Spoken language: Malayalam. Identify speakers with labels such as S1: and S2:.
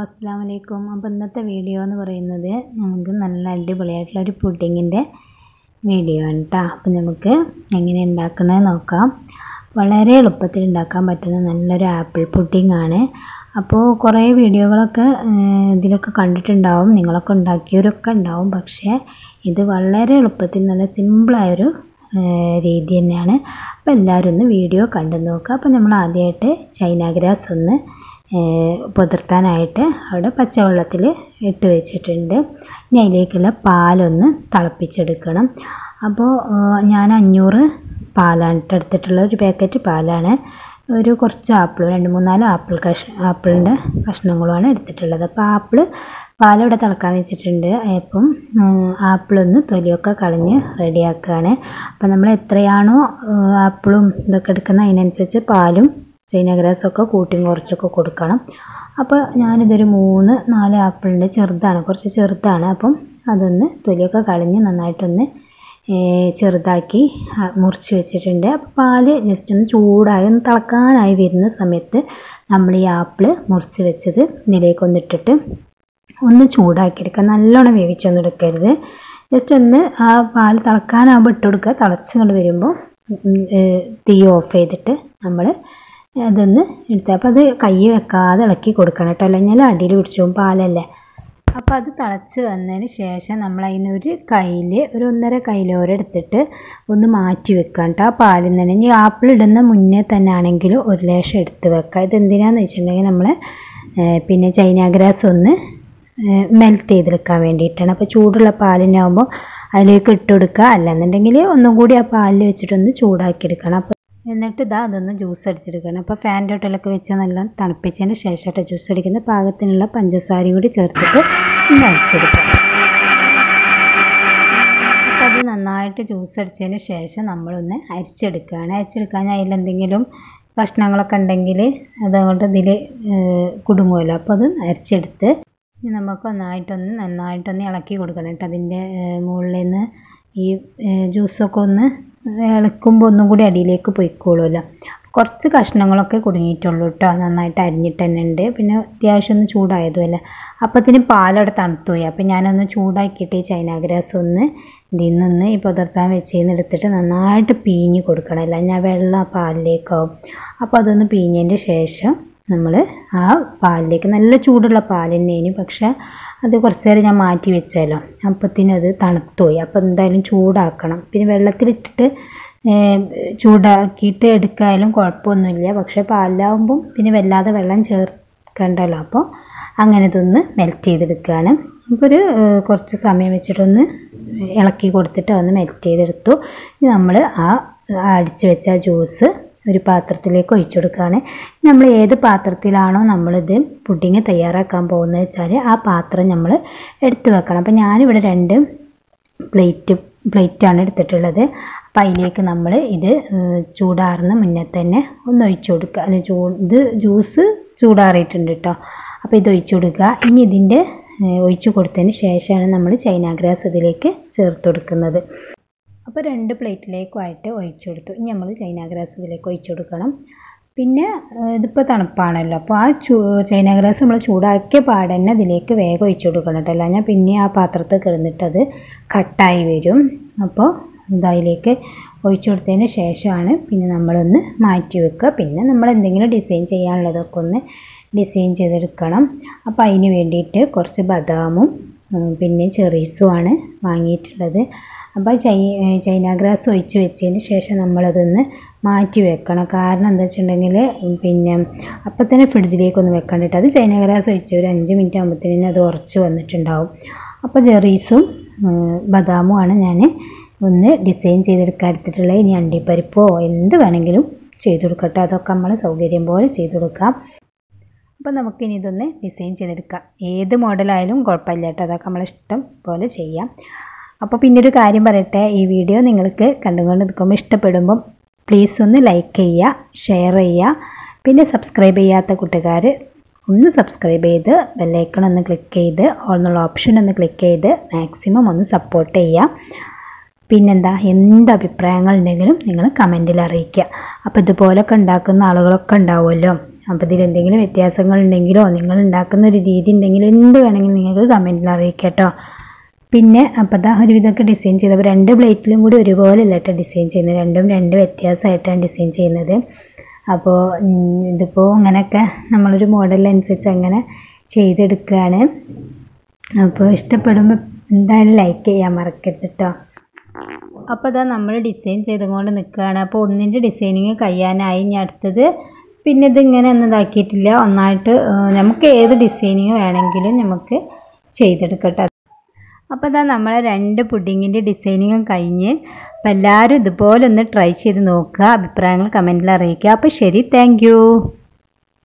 S1: അസ്സാം വലൈക്കും അപ്പോൾ ഇന്നത്തെ വീഡിയോ എന്ന് പറയുന്നത് നമുക്ക് നല്ല അടിപൊളിയായിട്ടുള്ള ഒരു പുഡിങ്ങിൻ്റെ വീഡിയോ ആണ് കേട്ടോ അപ്പോൾ നമുക്ക് എങ്ങനെ ഉണ്ടാക്കണത് നോക്കാം വളരെ എളുപ്പത്തിൽ ഉണ്ടാക്കാൻ പറ്റുന്ന നല്ലൊരു ആപ്പിൾ പുഡിംഗ് ആണ് അപ്പോൾ കുറേ വീഡിയോകളൊക്കെ ഏഹ്, ഇതിലൊക്കെ കണ്ടിട്ടുണ്ടാവും നിങ്ങളൊക്കെ ഉണ്ടാക്കിയവരൊക്കെ ഉണ്ടാവും പക്ഷേ ഇത് വളരെ എളുപ്പത്തിൽ നല്ല സിമ്പിളായൊരു ഏഹ്, രീതി തന്നെയാണ് അപ്പോൾ എല്ലാവരും ഒന്ന് വീഡിയോ കണ്ടു നോക്കുക അപ്പോൾ നമ്മൾ ആദ്യമായിട്ട് ചൈന ഗ്രാസ് ഒന്ന് ഏഹ്, പുതിർത്താനായിട്ട് അവിടെ പച്ചവെള്ളത്തിൽ ഇട്ട് വെച്ചിട്ടുണ്ട് ഇനി അതിലേക്കുള്ള പാലൊന്ന് തിളപ്പിച്ചെടുക്കണം അപ്പോൾ ഏഹ്, ഞാൻ അഞ്ഞൂറ് പാലാണ് ട്ടോ എടുത്തിട്ടുള്ള ഒരു പാക്കറ്റ് പാലാണ് ഒരു കുറച്ച് ആപ്പിൾ രണ്ട് മൂന്നാല് ആപ്പിൾ കഷ ആപ്പിളിൻ്റെ കഷ്ണങ്ങളുമാണ് എടുത്തിട്ടുള്ളത് അപ്പോൾ ആപ്പിൾ പാലിവിടെ തിളക്കാൻ വെച്ചിട്ടുണ്ട് അപ്പം ആപ്പിളൊന്ന് തൊലിയൊക്കെ കളഞ്ഞ് റെഡിയാക്കുകയാണ് അപ്പോൾ നമ്മൾ എത്രയാണോ ഏഹ്, ആപ്പിളും ഇതൊക്കെ എടുക്കുന്നത് അതിനനുസരിച്ച് പാലും ചൈന ഗ്രാസൊക്കെ കൂട്ടിയും കുറച്ചൊക്കെ കൊടുക്കണം അപ്പോൾ ഞാനിതൊരു മൂന്ന് നാല് ആപ്പിളിൻ്റെ ചെറുതാണ് കുറച്ച് ചെറുതാണ് അപ്പം അതൊന്ന് തൊലിയൊക്കെ കളഞ്ഞ് നന്നായിട്ടൊന്ന് ഏഹ് ചെറുതാക്കി ആ, മുറിച്ച് വെച്ചിട്ടുണ്ട് അപ്പോൾ പാല് ജസ്റ്റ് ഒന്ന് ചൂടായി ഒന്ന് തിളക്കാനായി വരുന്ന സമയത്ത് നമ്മൾ ഈ ആപ്പിൾ മുറിച്ച് വെച്ചത് ഇതിലേക്ക് ഇട്ടിട്ട് ഒന്ന് ചൂടാക്കിയെടുക്കുക നല്ലോണം വേവിച്ചൊന്നും എടുക്കരുത് ജസ്റ്റ് ഒന്ന് ആ പാൽ തിളക്കാനാകുമ്പോൾ ഇട്ട് കൊടുക്കുക തിളച്ച് കൊണ്ട് വരുമ്പോൾ ഉം, ഏഹ്, തീ ഓഫ് ചെയ്തിട്ട് നമ്മൾ അതൊന്ന് എടുത്ത് അപ്പോൾ അത് കൈ വെക്കാതെ ഇളക്കി കൊടുക്കണം കേട്ടോ അല്ലെങ്കിൽ അടിയിൽ പിടിച്ചു പോകും പാലല്ലേ അപ്പോൾ അത് തിളച്ച് വന്നതിന് ശേഷം നമ്മൾ അതിനൊരു കയ്യിൽ ഒരു ഒന്നര കൈലോരം എടുത്തിട്ട് ഒന്ന് മാറ്റി വെക്കാം കേട്ടോ ആ പാലിൽ നിന്ന് ഇനി ആപ്പിൾ ഇടുന്ന മുന്നേ തന്നെ ആണെങ്കിൽ ഒരു ലേശം എടുത്ത് വെക്കാം ഇത് എന്തിനാന്ന് വെച്ചിട്ടുണ്ടെങ്കിൽ നമ്മൾ പിന്നെ ചൈന ഗ്രാസ് ഒന്ന് മെൽറ്റ് ചെയ്തെടുക്കാൻ വേണ്ടിയിട്ടാണ് അപ്പോൾ ചൂടുള്ള പാലിനാകുമ്പോൾ അതിലേക്ക് ഇട്ട് കൊടുക്കുക അല്ലെന്നുണ്ടെങ്കിൽ ഒന്നും കൂടി ആ പാലിൽ വെച്ചിട്ടൊന്ന് ചൂടാക്കി എടുക്കണം അപ്പോൾ എന്നിട്ട് ഇതാ അതൊന്ന് ജ്യൂസ് അടിച്ചെടുക്കണം അപ്പോൾ ഫാൻ്റെ ഹോട്ടലൊക്കെ വെച്ച് നല്ല തണുപ്പിച്ചതിന് ശേഷമായിട്ട് ജ്യൂസ് അടിക്കുന്ന പാകത്തിനുള്ള പഞ്ചസാരയും കൂടി ചേർത്തിട്ട് ഒന്ന് അടിച്ചെടുക്കാം അപ്പോൾ അത് നന്നായിട്ട് ജ്യൂസ് അടിച്ചതിന് ശേഷം നമ്മളൊന്ന് അരിച്ചെടുക്കുകയാണ് അരിച്ചെടുക്കാൻ അതിലെന്തെങ്കിലും കഷ്ണങ്ങളൊക്കെ ഉണ്ടെങ്കിൽ അതുകൊണ്ട് ഇതിൽ കുടുങ്ങുമല്ലോ അപ്പോൾ അത് അരിച്ചെടുത്ത് ഇനി നമുക്ക് ഒന്നായിട്ടൊന്ന് നന്നായിട്ടൊന്ന് ഇളക്കി കൊടുക്കണം കേട്ടോ അതിൻ്റെ മുകളിൽ നിന്ന് ഈ ഏഹ്, ജ്യൂസൊക്കെ ഒന്ന് ഇളക്കുമ്പോൾ ഒന്നും കൂടി അടിയിലേക്ക് പൊയ്ക്കോളുമല്ലോ കുറച്ച് കഷ്ണങ്ങളൊക്കെ കുടുങ്ങിയിട്ടുള്ളൂ കേട്ടോ നന്നായിട്ട് അരിഞ്ഞിട്ട് തന്നെ ഉണ്ട് പിന്നെ അത്യാവശ്യം ഒന്ന് ചൂടായതുമല്ല അപ്പത്തിന് പാലവിടെ തണുത്തു പോയി അപ്പോൾ ഞാനൊന്ന് ചൂടാക്കിയിട്ട് ഈ ചൈന ഗ്രാസ് ഒന്ന് ഇതിൽ നിന്ന് ഈ പുതിർത്താൻ വെച്ചതിന്ന് എടുത്തിട്ട് നന്നായിട്ട് പീഞ്ഞ് കൊടുക്കണം അല്ല ഞാൻ വെള്ളം ആ പാലിലേക്കാവും അപ്പോൾ അതൊന്ന് പീഞ്ഞതിൻ്റെ ശേഷം നമ്മൾ ആ പാലിലേക്ക് നല്ല ചൂടുള്ള പാൽ തന്നെയാണ് പക്ഷെ അത് കുറച്ച് നേരം ഞാൻ മാറ്റി വെച്ചാലോ അപ്പത്തിന് അത് തണുത്തുപോയി അപ്പോൾ എന്തായാലും ചൂടാക്കണം പിന്നെ വെള്ളത്തിലിട്ടിട്ട് ഏഹ്, ചൂടാക്കിയിട്ട് എടുക്കായാലും കുഴപ്പമൊന്നുമില്ല പക്ഷെ പാലിലാവുമ്പം പിന്നെ വല്ലാതെ വെള്ളം ചേർക്കണ്ടല്ലോ അപ്പോൾ അങ്ങനെ ഇതൊന്ന് മെൽറ്റ് ചെയ്തെടുക്കുകയാണ് അപ്പോൾ ഒരു ഏഹ്, കുറച്ച് സമയം വെച്ചിട്ടൊന്ന് ഇളക്കി കൊടുത്തിട്ട് ഒന്ന് മെൽറ്റ് ചെയ്തെടുത്തു ഇനി നമ്മൾ ആ അടിച്ച് വെച്ച ആ ജ്യൂസ് ഒരു പാത്രത്തിലേക്ക് ഒഴിച്ചു കൊടുക്കുകയാണ് നമ്മൾ ഏത് പാത്രത്തിലാണോ നമ്മളിത് പുഡിങ് തയ്യാറാക്കാൻ പോകുന്നത് വെച്ചാൽ ആ പാത്രം നമ്മൾ എടുത്ത് വെക്കണം അപ്പോൾ ഞാനിവിടെ രണ്ട് പ്ലേറ്റ് പ്ലേറ്റാണ് എടുത്തിട്ടുള്ളത് അപ്പോൾ അതിലേക്ക് നമ്മൾ ഇത് ഏഹ്, ചൂടാറുന്ന മുന്നേ തന്നെ ഒന്ന് ഒഴിച്ചു കൊടുക്കുക അല്ല ചൂ ഇത് ജ്യൂസ് ചൂടാറിയിട്ടുണ്ട് കേട്ടോ അപ്പോൾ ഇത് ഒഴിച്ചു കൊടുക്കുക ഇനി ഇതിൻ്റെ ഏഹ്, ഒഴിച്ചു കൊടുത്തതിന് ശേഷമാണ് നമ്മൾ ചൈന ഗ്രാസ് ഇതിലേക്ക് ചേർത്ത് കൊടുക്കുന്നത് അപ്പോൾ രണ്ട് പ്ലേറ്റിലേക്കുമായിട്ട് ഒഴിച്ചു കൊടുത്തു ഇനി നമ്മൾ ചൈന ഗ്രാസ് ഇതിലേക്ക് ഒഴിച്ചു കൊടുക്കണം പിന്നെ ഏഹ്, ഇതിപ്പോൾ തണുപ്പാണല്ലോ അപ്പോൾ ആ ചൂ ചൈന ഗ്രാസ് നമ്മൾ ചൂടാക്കിയ പാടെ തന്നെ ഇതിലേക്ക് വേഗം ഒഴിച്ചു കൊടുക്കണം കേട്ടോ അല്ലാഞ്ഞാൽ പിന്നെ ആ പാത്രത്തിൽ കിടന്നിട്ട് അത് കട്ടായി വരും അപ്പോൾ ഇതതിലേക്ക് ഒഴിച്ചു കൊടുത്തതിന് ശേഷമാണ് പിന്നെ നമ്മളൊന്ന് മാറ്റി വെക്കുക പിന്നെ നമ്മൾ എന്തെങ്കിലും ഡിസൈൻ ചെയ്യാനുള്ളതൊക്കെ ഒന്ന് ഡിസൈൻ ചെയ്തെടുക്കണം അപ്പോൾ അതിന് വേണ്ടിയിട്ട് കുറച്ച് ബദാമും ഉം, പിന്നെ ചെറീസുമാണ് വാങ്ങിയിട്ടുള്ളത് അപ്പോൾ ചൈ ചൈന ഗ്രാസ് ഒഴിച്ച് വെച്ചതിന് ശേഷം നമ്മളതൊന്ന് മാറ്റി വെക്കണം കാരണം എന്താ വെച്ചിട്ടുണ്ടെങ്കിൽ പിന്നെ അപ്പം തന്നെ ഫ്രിഡ്ജിലേക്കൊന്ന് വെക്കണ്ടിട്ട് അത് ചൈന ഗ്രാസ് ഒഴിച്ച് ഒരു അഞ്ച് മിനിറ്റ് ആകുമ്പോഴത്തേനും അത് ഉറച്ച് വന്നിട്ടുണ്ടാവും അപ്പോൾ ചെറീസും ബദാമുമാണ് ഞാൻ ഒന്ന് ഡിസൈൻ ചെയ്തെടുക്കാൻ എടുത്തിട്ടുള്ളത് ഇനി അണ്ടിപ്പരിപ്പോ എന്ത് വേണമെങ്കിലും ചെയ്ത് കൊടുക്കട്ടെ അതൊക്കെ നമ്മൾ സൗകര്യം പോലെ ചെയ്ത് കൊടുക്കാം അപ്പോൾ നമുക്കിനി ഇതൊന്ന് ഡിസൈൻ ചെയ്തെടുക്കാം ഏത് മോഡലായാലും കുഴപ്പമില്ല കേട്ടോ അതൊക്കെ നമ്മളെ ഇഷ്ടം പോലെ ചെയ്യാം അപ്പോൾ പിന്നെ ഒരു കാര്യം പറയട്ടെ ഈ വീഡിയോ നിങ്ങൾക്ക് കണ്ടുകൊണ്ട് നിൽക്കുമ്പോൾ ഇഷ്ടപ്പെടുമ്പം പ്ലീസ് ഒന്ന് ലൈക്ക് ചെയ്യുക ഷെയർ ചെയ്യുക പിന്നെ സബ്സ്ക്രൈബ് ചെയ്യാത്ത കൂട്ടുകാർ ഒന്ന് സബ്സ്ക്രൈബ് ചെയ്ത് ബെല്ലൈക്കൺ ഒന്ന് ക്ലിക്ക് ചെയ്ത് ഓൾ എന്നുള്ള ഓപ്ഷൻ ഒന്ന് ക്ലിക്ക് ചെയ്ത് മാക്സിമം ഒന്ന് സപ്പോർട്ട് ചെയ്യുക പിന്നെന്താ എന്ത് അഭിപ്രായങ്ങൾ ഉണ്ടെങ്കിലും നിങ്ങൾ കമൻറ്റിൽ അറിയിക്കുക അപ്പോൾ ഇതുപോലൊക്കെ ഉണ്ടാക്കുന്ന ആളുകളൊക്കെ ഉണ്ടാവുമല്ലോ അപ്പോൾ ഇതിൽ എന്തെങ്കിലും വ്യത്യാസങ്ങൾ ഉണ്ടെങ്കിലോ നിങ്ങൾ ഉണ്ടാക്കുന്ന ഒരു രീതി ഉണ്ടെങ്കിലോ എന്ത് വേണമെങ്കിലും നിങ്ങൾക്ക് കമൻറ്റിൽ അറിയിക്കാം കേട്ടോ പിന്നെ അപ്പോൾ ദാ ഒരു ഇതൊക്കെ ഡിസൈൻ ചെയ്തപ്പോൾ രണ്ട് പ്ലേറ്റിലും കൂടി ഒരുപോലെ അല്ല കേട്ടോ ഡിസൈൻ ചെയ്യുന്നത് രണ്ടും രണ്ട് വ്യത്യാസമായിട്ടാണ് ഡിസൈൻ ചെയ്യുന്നത് അപ്പോൾ ഉം, ഇതിപ്പോൾ അങ്ങനെയൊക്കെ നമ്മളൊരു മോഡലനുസരിച്ച് അങ്ങനെ ചെയ്തെടുക്കുകയാണ് അപ്പോൾ ഇഷ്ടപ്പെടുമ്പോൾ എന്തായാലും ലൈക്ക് ചെയ്യാൻ മറക്കരുത് കേട്ടോ അപ്പോൾ ഇതാ നമ്മൾ ഡിസൈൻ ചെയ്തുകൊണ്ട് നിൽക്കുകയാണ് അപ്പോൾ ഒന്നിൻ്റെ ഡിസൈനിങ് കഴിയാനായി ഇനി അടുത്തത് പിന്നെ ഇതിങ്ങനെ ഒന്നും ഇതാക്കിയിട്ടില്ല ഒന്നായിട്ട് ആ, നമുക്ക് ഏത് ഡിസൈനിങ് വേണമെങ്കിലും നമുക്ക് ചെയ്തെടുക്കട്ടെ അപ്പോൾ ഇതാ നമ്മൾ രണ്ട് പുഡിങ്ങിൻ്റെ ഡിസൈനിങ്ങും കഴിഞ്ഞ് അപ്പോൾ എല്ലാവരും ഇതുപോലെ ഒന്ന് ട്രൈ ചെയ്ത് നോക്കുക അഭിപ്രായങ്ങൾ കമൻറ്റിൽ അറിയിക്കുക അപ്പോൾ ശരി താങ്ക്